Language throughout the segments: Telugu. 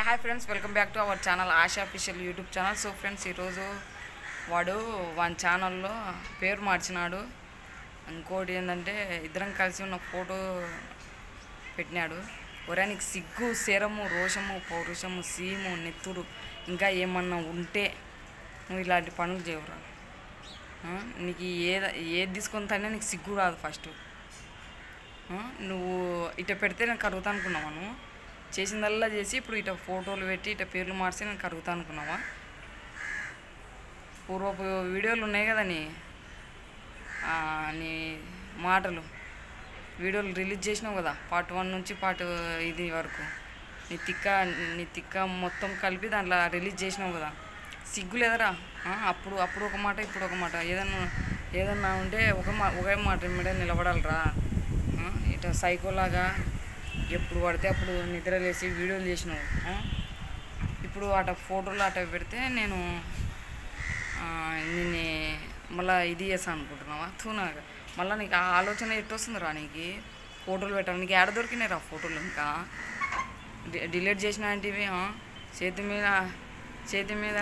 Hi friends welcome back to our channel Asha official YouTube channel so friends ఈరోజు వాడు వాని ఛానల్లో పేరు మార్చినాడు ఇంకోటి ఏంటంటే ఇద్దరం కలిసి ఉన్న ఫోటో పెట్టినాడు ఒరే నీకు సిగ్గు శరము రోషము పౌరుషము సీము నెత్తురు ఇంకా ఏమన్నా ఉంటే నువ్వు ఇలాంటి పనులు చేయవురా ఆ? నీకు ఏది ఏది తీసుకొని తనే నీకు సిగ్గు రాదు ఫస్ట్ ఆ? నువ్వు ఇట పెడితే నేను కరుగుతా అనుకున్నావా నువ్వు చేసిందల్లా చేసి ఇప్పుడు ఇట ఫోటోలు పెట్టి ఇట పేర్లు మార్చి నేను కరుగుతా అనుకున్నావా పూర్వపు వీడియోలు ఉన్నాయి కదా నీ ఆ, నీ మాటలు వీడియోలు రిలీజ్ చేసినావు కదా పార్ట్ వన్ నుంచి పార్ట్ ఇది వరకు నీ తిక్క నీ తిక్క మొత్తం కలిపి దాంట్లో రిలీజ్ చేసినావు కదా సిగ్గు లేదరా ఆ, అప్పుడు అప్పుడు ఒక మాట ఇప్పుడు ఒక మాట ఏదన్నా ఏదన్నా ఉంటే ఒక మా ఒకే మాట మీద నిలబడాలిరా ఆ, ఇట్లా సైకోలాగా ఎప్పుడు పడితే అప్పుడు నిద్ర లేచి వీడియోలు చేసినావు ఆ? ఇప్పుడు అట ఫోటోలు అట పెడితే నేను ఆ, నిన్ను మళ్ళీ ఇది చేస్తాను అనుకుంటున్నావా తూనాగా మళ్ళీ నీకు ఆ ఆలోచన ఎట్టు వస్తుందిరా నీకు ఫోటోలు పెట్టాలి నీకు ఏడ దొరికినాయి రా ఫోటోలు ఇంకా డి- డిలీట్ చేసిన అంటే చేతి మీద చేతి మీద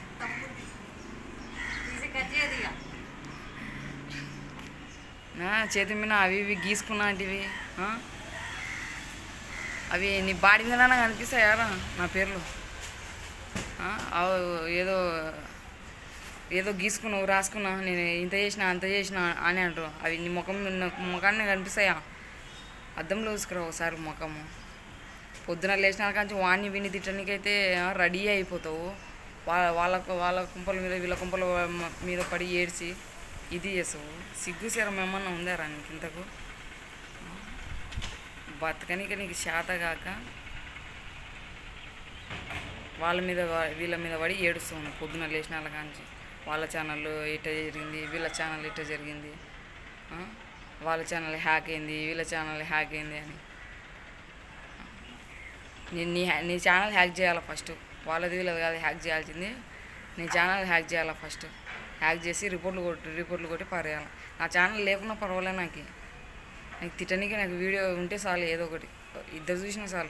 ఆ, చేతి మీద అవి ఇవి గీసుకున్నా అంటివి ఆ? అవి నీ బాడీ మీద కనిపిస్తాయారా నా పేర్లు ఆ, అవు ఏదో ఏదో గీసుకున్నావు రాసుకున్నావు నేను ఇంత చేసిన అంత చేసిన అని అంటారు అవి నీ ముఖం నా ముఖాన్ని కనిపిస్తాయా అద్దంలో చూసుకురా ఒకసారి ముఖము పొద్దున లేచిన కాంచి వాణ్ణి విని తిట్టడానికైతే రెడీ అయిపోతావు వాళ్ళ వాళ్ళకు వాళ్ళ కుంపల మీద వీళ్ళ కుంపల మ- మీద పడి ఏడ్చి ఇది చేస్తావు సిగ్గు శరం ఏమన్నా ఉందారా నీకు ఇంతకు బతకనికి నీకు శాత కాక వాళ్ళ మీద వా- వీళ్ళ మీద పడి ఏడుస్తాను పొద్దున లేచిన వాళ్ళ కాంచి వాళ్ళ ఛానల్ ఇట్ట జరిగింది వీళ్ళ ఛానల్ ఇట్ట జరిగింది ఆ? వాళ్ళ ఛానల్ హ్యాక్ అయింది వీళ్ళ ఛానల్ హ్యాక్ అయింది అని నేను నీ హ్యా- నీ ఛానల్ హ్యాక్ చేయాలి ఫస్ట్ వాళ్ళది వీళ్ళది కాదు హ్యాక్ చేయాల్సింది నీ ఛానల్ హ్యాక్ చేయాలి ఫస్ట్ హ్యాక్ చేసి రిపోర్ట్లు కొట్టి రిపోర్ట్లు కొట్టి పారేయాలి నా ఛానల్ లేకున్నా పర్వాలేదు నాకు నాకు తిట్టడానికి నాకు వీడియో ఉంటే చాలు ఏదో ఒకటి ఇద్దరు చూసినా చాలు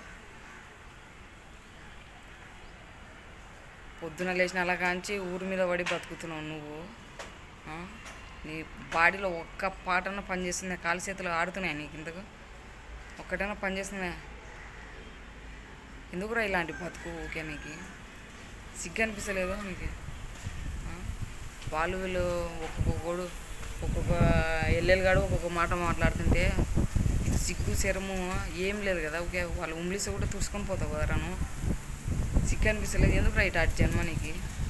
పొద్దున లేచిన అలా కాంచి ఊరి మీద పడి బతుకుతున్నావు నువ్వు ఆ? నీ బాడీలో ఒక్క పాటన పనిచేస్తుందా కాలు చేతులు ఆడుతున్నాయి నీకు ఇంతకు ఒక్కటైనా పనిచేస్తుందా ఎందుకురా ఇలాంటి బతుకు ఊకే నీకు సిగ్గు అనిపిస్తలేదు నీకు ఆ? వాళ్ళు వీళ్ళు ఒక్కొక్కడు ఒక్కొక్క ఎల్లెలుగాడు ఒక్కొక్క మాట మాట్లాడుతుంటే ఇటు సిగ్గు శరము ఏం లేదు కదా ఓకే వాళ్ళు ఉమ్లిసి కూడా తుడుచుకొని పోతావు కదరా నువ్వు సిగ్గు అనిపిస్తలేదు ఎందుకు రైట్ అటు జన్మ నీకు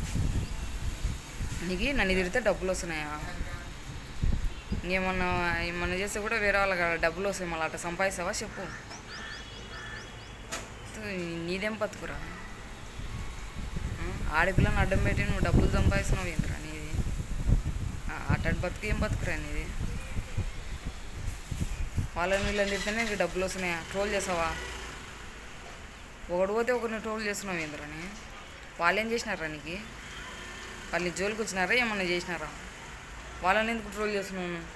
నీకు నన్ను తిడితే డబ్బులు వస్తున్నాయా ఇంకేమన్నా ఏమన్నా చేస్తే కూడా వేరే వాళ్ళకి డబ్బులు వస్తాయి మళ్ళీ అట్లా సంపాదిస్తావా చెప్పు నీదేం బతుకురా ఆ, ఆడపిల్లని అడ్డం పెట్టి నువ్వు డబ్బులు సంపాదిస్తున్నావు ఏంట్రా నీది ఆ, అట్లాంటి బతుకు ఏం బతుకురా నీది వాళ్ళని వీళ్ళని తిడితేనే నీకు డబ్బులు వస్తున్నాయా ట్రోల్ చేసావా ఒకడు పోతే ఒకరిని ట్రోల్ చేస్తున్నావు ఏంద్రని వాళ్ళు ఏం చేసినారా నీకు వాళ్ళు నీ జోలికి వచ్చినారా ఏమన్నా చేసినారా వాళ్ళని ఎందుకు ట్రోల్ చేస్తున్నావు నువ్వు?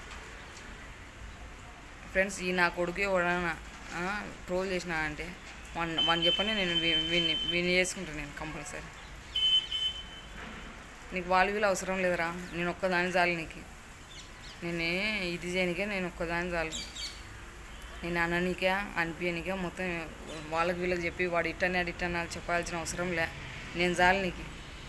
ఫ్రెండ్స్ ఈ నా కొడుకు ఎవడన్నా ట్రోల్ చేసినా అంటే వన్ వన్ చెప్పని నేను వీ- వీన్ని వీన్ని చేసుకుంటాను నేను కంపల్సరీ నీకు వాళ్ళు వీళ్ళు అవసరం లేదురా నేను ఒక్కదాని చాలు నీకు నేను ఇది చేయనికే నేను ఒక్కదాని చాలు నేను అననికే అనిపించనికే మొత్తం వాళ్ళకి వీళ్ళకి చెప్పి వాడు ఇట్టని అది ఇట్టని నాకు చెప్పాల్సిన అవసరం లే నేను చాలు నీకు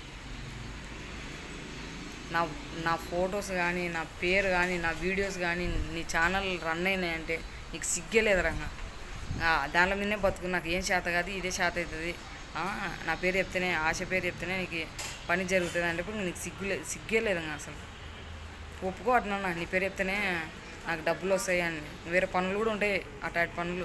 నా నా ఫొటోస్ కానీ నా పేరు కానీ నా వీడియోస్ కానీ నీ ఛానల్ రన్ అయినాయంటే నీకు సిగ్గే లేదు రంగా దానిలో మీదనే బతుకు నాకు ఏం చేత కాదు ఇదే చేత అవుతుంది ఆ, నా పేరు చెప్తేనే ఆశ పేరు చెప్తేనే నీకు పని జరుగుతుంది అంటే ఇప్పుడు నీకు సిగ్గు లే సిగ్గే లేదు ఇంకా అసలు ఒప్పుకో అట్లా నీ పేరు చెప్తేనే నాకు డబ్బులు వస్తాయి అని వేరే పనులు కూడా ఉంటాయి అటాటి పనులు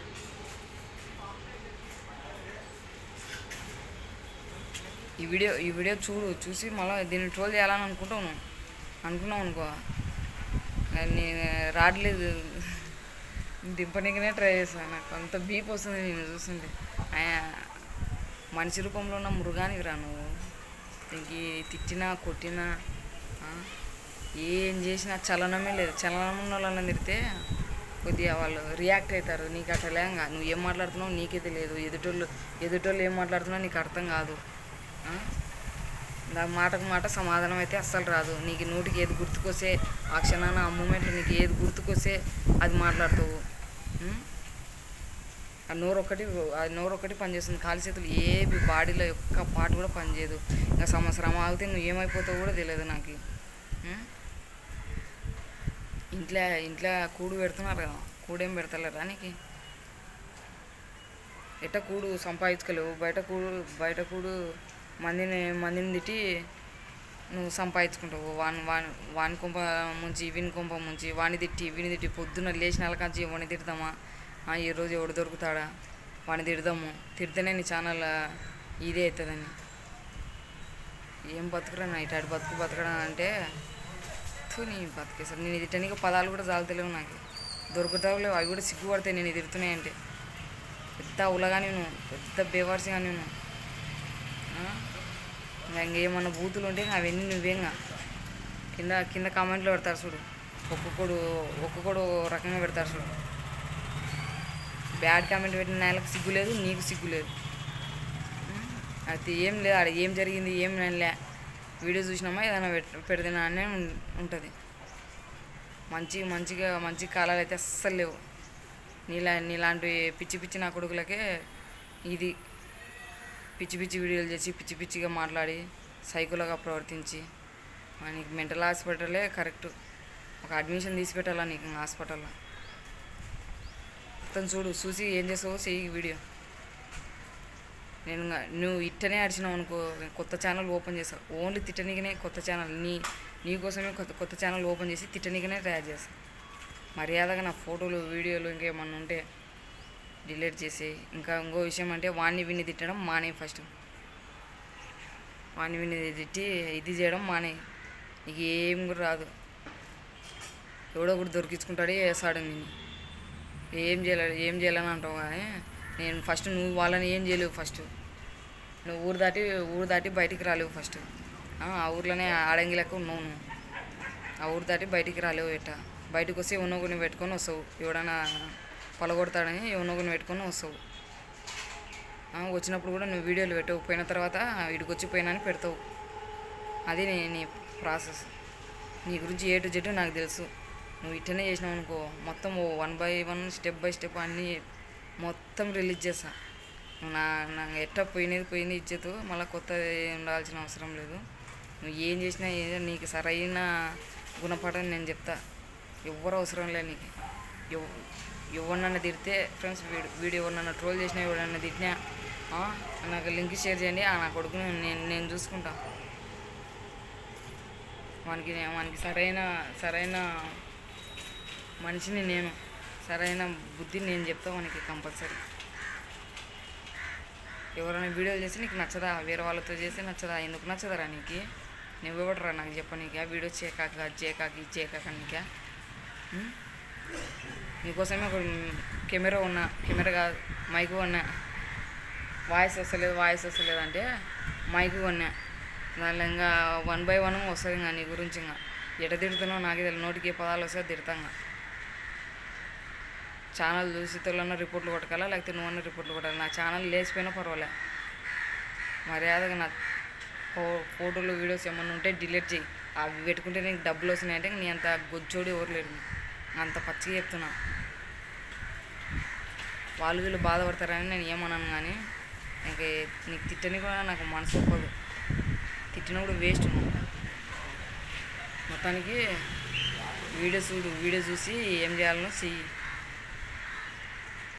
ఈ వీడియో ఈ వీడియో చూడు చూసి మళ్ళీ దీన్ని ట్రోల్ చేయాలని అనుకుంటావు నువ్వు అనుకున్నావు అనుకో నేను రావట్లేదు దింపనీకనే ట్రై చేస్తాను నాకు అంత బీప్ వస్తుంది నేను చూస్తుంటే ఆయన మనిషి రూపంలో ఉన్న మృగానికి రా నువ్వు దీనికి తిట్టినా కొట్టినా ఆ, ఏం చేసినా చలనమే లేదు చలనం ఉన్న వాళ్ళని తిడితే కొద్దిగా వాళ్ళు రియాక్ట్ అవుతారు నీకు అట్లా నువ్వు ఏం మాట్లాడుతున్నావు నీకే తెలియదు ఎదుటోళ్ళు ఎదుటోళ్ళు ఏం మాట్లాడుతున్నావు నీకు అర్థం కాదు ఆ? నా మాటకు మాట సమాధానం అయితే అస్సలు రాదు నీకు నోటికి ఏది గుర్తుకొస్తే ఆ క్షణాన ఆ మూమెంట్లో నీకు ఏది గుర్తుకొస్తే అది మాట్లాడతావు ఉం? ఆ నోరు ఒక్కటి ఆ నోరు ఒక్కటి పనిచేస్తుంది కాలి చేతులు ఏ బాడీలో ఒక్క పార్ట్ కూడా పనిచేయదు ఇంకా సంవత్సరం ఆగితే నువ్వు ఏమైపోతావు కూడా తెలియదు నాకు ఉం? ఇంట్లో ఇంట్లో కూడు పెడుతున్నారు కదా కూడేం పెడతలేరా నీకు ఎట్ట కూడు సంపాదించుకోలేవు బయట కూడు బయట కూడు మందిని మందిని తిట్టి నువ్వు సంపాదించుకుంటావు వాని వాని వాని కొంప ముంచి వీని కొంప ముంచి వాని తిట్టి వీని తిట్టి పొద్దున్న లేచిన వాళ్ళకాంచి వాడిని తిడతామా ఆ, ఈ రోజు ఎవడు దొరుకుతాడా వాడిని తిడదాము తిడితేనే నీ ఛానల్ ఇదే అవుతుందని ఏం బతుకురా నా ఇటాడు బతుకు బతకడం అంటే తూ నీ బతికే సార్ నేను తిట్టడానికి పదాలు కూడా చాలుతలేవు నాకు దొరుకుతావు లేవు అవి కూడా సిగ్గుపడతాయి నేను తిడుతున్నాయంటే పెద్ద ఉలగా నేను పెద్ద బేవర్సిగా నేను ఆ? ఇంకా ఇంకేమన్నా బూతులు ఉంటే ఇంకా అవన్నీ నువ్వేంగా కింద కింద కామెంట్లో పెడతారు చూడు ఒక్కొక్కడు ఒక్కొక్కడు ఓ రకంగా పెడతారు చూడు బ్యాడ్ కామెంట్ పెట్టిన నెలకు సిగ్గు లేదు నీకు సిగ్గు లేదు ఉం? అది ఏం లేదు ఆడ ఏం జరిగింది ఏం లే వీడియో చూసినామా ఏదైనా పెట్ పెడితేనా అనే ఉంటుంది మంచి మంచిగా మంచి కాలాలు అయితే అస్సలు లేవు నీలా నీలాంటి పిచ్చి పిచ్చి నా కొడుకులకే ఇది పిచ్చి పిచ్చి వీడియోలు చేసి పిచ్చి పిచ్చిగా మాట్లాడి సైకోలుగా ప్రవర్తించి ఆ, నీకు మెంటల్ హాస్పిటలే కరెక్ట్ ఒక అడ్మిషన్ తీసి పెట్టాలా నీకు ఇంకా హాస్పిటల్లో మొత్తం చూడు చూసి ఏం చేస్తావో చెయ్యి వీడియో నేను ఇంకా నువ్వు ఇట్టనే అడిచినావు అనుకో కొత్త ఛానల్ ఓపెన్ చేస్తావు ఓన్లీ తిట్టనికనే కొత్త ఛానల్ నీ నీకోసమే కొత్త కొత్త ఛానల్ ఓపెన్ చేసి తిట్టనికనే తయారు చేస్తాను మర్యాదగా నా ఫోటోలు వీడియోలు ఇంకేమన్నా ఉంటే డిలీట్ చేసి ఇంకా ఇంకో విషయం అంటే వాడిని విని తిట్టడం మానే ఫస్ట్ వాడిని విని తిట్టి ఇది చేయడం మానే నీకు ఏం కూడా రాదు ఎవడో ఒకటి దొరికించుకుంటాడే వేసాడు నేను ఏం చేయలేడు ఏం చేయాలని అంటావు కానీ నేను ఫస్ట్ నువ్వు వాళ్ళని ఏం చేయలేవు ఫస్ట్ నువ్వు ఊరు దాటి ఊరు దాటి బయటికి రాలేవు ఫస్ట్ ఆ ఆ ఊర్లోనే ఆడంగి లెక్క ఉన్నావు నువ్వు ఆ ఊరు దాటి బయటికి రాలేవు ఎట్ట బయటకు వస్తే ఉన్నగుని పెట్టుకొని వస్తావు ఎవడైనా పొలగొడతాడని ఉన్నగుని పెట్టుకొని వస్తావు ఆ, వచ్చినప్పుడు కూడా నువ్వు వీడియోలు పెట్టవు పోయిన తర్వాత ఇడికి వచ్చి పోయినా అని పెడతావు అది నీ నీ ప్రాసెస్ నీ గురించి ఏ టు జెడ్ నాకు తెలుసు నువ్వు ఇట్టనే చేసినావు అనుకో మొత్తం ఓ one by one step by step అన్నీ మొత్తం రిలీజ్ చేస్తా నువ్వు నా నా ఎట్ట పోయినది పోయింది ఇచ్చేతు మళ్ళీ కొత్త ఉండాల్సిన అవసరం లేదు నువ్వు ఏం చేసినా ఏదో నీకు సరైన గుణపాఠం నేను చెప్తా ఎవ్వరు అవసరం లేదు నీకు ఎవ్ ఎవరినన్నా తిడితే ఫ్రెండ్స్ వీడు వీడు ఎవరినన్నా ట్రోల్ చేసినా ఎవరన్నా తిట్టినా ఆ, నాకు లింక్ షేర్ చేయండి ఆ నా కొడుకుని నేను నేను చూసుకుంటా వానికి నే- వానికి సరైన సరైన మనిషిని నేను సరైన బుద్ధిని నేను చెప్తా వానికి కంపల్సరీ ఎవరైనా వీడియోలు చేసి నీకు నచ్చదా వేరే వాళ్ళతో చేస్తే నచ్చదా ఎందుకు నచ్చదరా నీకు నువ్వెవడరా నాకు చెప్ప నీకు ఆ వీడియో చేయకాక అది చేయకాక ఇది చేయకాక నీకా ఉం? నీకోసమే ఒక కెమెరా ఉన్నా కెమెరా కాదు మైకు ఉన్నా వాయిస్ వస్తలేదు వాయిస్ వస్తలేదు అంటే మైకు కొన్నా దానిలో ఇంకా వన్ బై వన్ వస్తుంది ఇంకా నీ గురించి ఇంకా ఎట తిడుతున్నావు నాకు తెలియదు నోటికి ఏ పదాలు వస్తే తిడతాంగా ఛానల్ చూసి తొలన్న రిపోర్ట్లు కొట్టకాలా లేకపోతే నువ్వన్న రిపోర్ట్లు కొట్టాలి నా ఛానల్ లేచిపోయినా పర్వాలే మర్యాదగా నా ఫో ఫోటోలు వీడియోస్ ఏమన్నా ఉంటే డిలీట్ చేయి అవి పెట్టుకుంటే నీకు డబ్బులు వస్తున్నాయంటే నీ అంత గొచ్చోడు ఎవరు లేరు అంత పచ్చిగా చెప్తున్నా వాళ్ళు వీళ్ళు బాధపడతారని నేను ఏమన్నాను కానీ ఇంక నీకు తిట్టని కూడా నాకు మనసు ఒప్పదు తిట్టినా కూడా వేస్ట్ నువ్వు మొత్తానికి వీడియో చూడు వీడియో చూసి ఏం చేయాలనో చెయ్యి